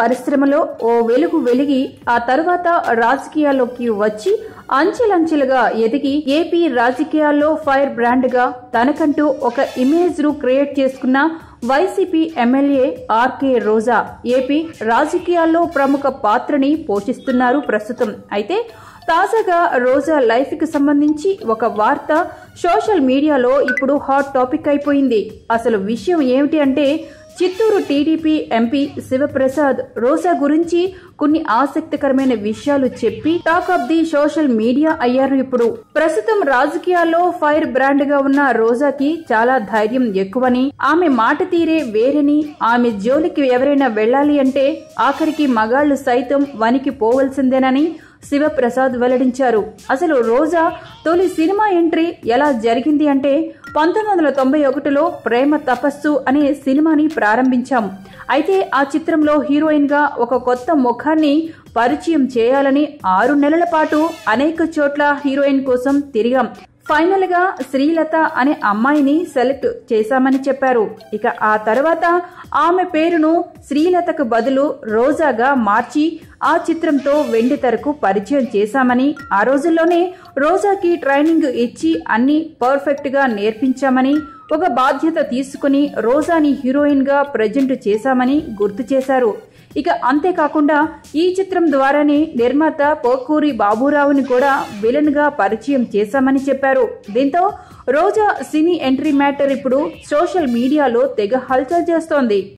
పరిశ్రమలో ఓ వెలుగు వెలిగి ఆ తరువాత రాజకీయాల్లోకి వచ్చి అంచెలంచెలుగా ఎదిగి ఏపీ రాజకీయాల్లో ఫైర్ బ్రాండ్ గా తనకంటూ ఒక ఇమేజ్ ను క్రియేట్ చేసుకున్న YCP MLA RK Roja AP రాజకీయాల్లో ప్రముఖ పాత్రని పోషిస్తున్నారు ప్రస్తుతం అయితే తాజాగా రోజా లైఫ్ కి సంబంధించి ఒక వార్త సోషల్ మీడియాలో ఇప్పుడు హాట్ టాపిక్ అయిపోయింది అసలు విషయం ఏమిటి అంటే చిత్తూరు టీడీపీ ఎంపీ శివప్రసాద్ రోజా గురించి కొన్ని ఆసక్తికరమైన విషయాలు చెప్పి talk of the social media అయ్యారు ఇప్పుడు ప్రస్తుతం రాజకీయాల్లో ఫైర్ బ్రాండ్ గా ఉన్న రోజాకి చాలా ధైర్యం ఎక్కువని ఆమె మాట తీరే వేరని ఆమె జోలికి ఎవరైనా వెళ్ళాలి అంటే ఆఖరికి మగాళ్లు సైతం వనికి పోవలసిందేనని శివప్రసాద్ వెల్లడించారు అసలు రోజా తొలి సినిమా ఎంట్రీ ఎలా జరిగింది అంటే పంతొమ్మిది వందల తొంభై ఒకటిలో ప్రేమ తపస్సు అనే సినిమాని ప్రారంభించాం అయితే ఆ చిత్రంలో హీరోయిన్ గా ఒక కొత్త ముఖాన్ని పరిచయం చేయాలని ఆరు నెలల పాటు అనేక చోట్ల హీరోయిన్ కోసం తిరిగాం ఫైనల్ గా శ్రీలత అనే అమ్మాయిని సెలెక్ట్ చేశామని చెప్పారు ఇక ఆ తర్వాత ఆమె పేరును శ్రీలతకు బదులు రోజాగా మార్చి ఆ చిత్రంతో వెండి తెరకు పరిచయం చేశామని ఆ రోజుల్లోనే రోజాకి ట్రైనింగ్ ఇచ్చి అన్ని పర్ఫెక్ట్ గా నేర్పించామని ఒక బాధ్యత తీసుకుని రోజాని హీరోయిన్ గా ప్రజెంట్ చేశామని గుర్తు చేశారు ఇక అంతేకాకుండా ఈ చిత్రం ద్వారానే నిర్మాత పోకూరి బాబురావుని కూడా విలన్ గా పరిచయం చేశామని చెప్పారు దీంతో రోజా సినీ ఎంట్రీ మ్యాటర్ ఇప్పుడు సోషల్ మీడియాలో తెగ హల్చల్ చేస్తోంది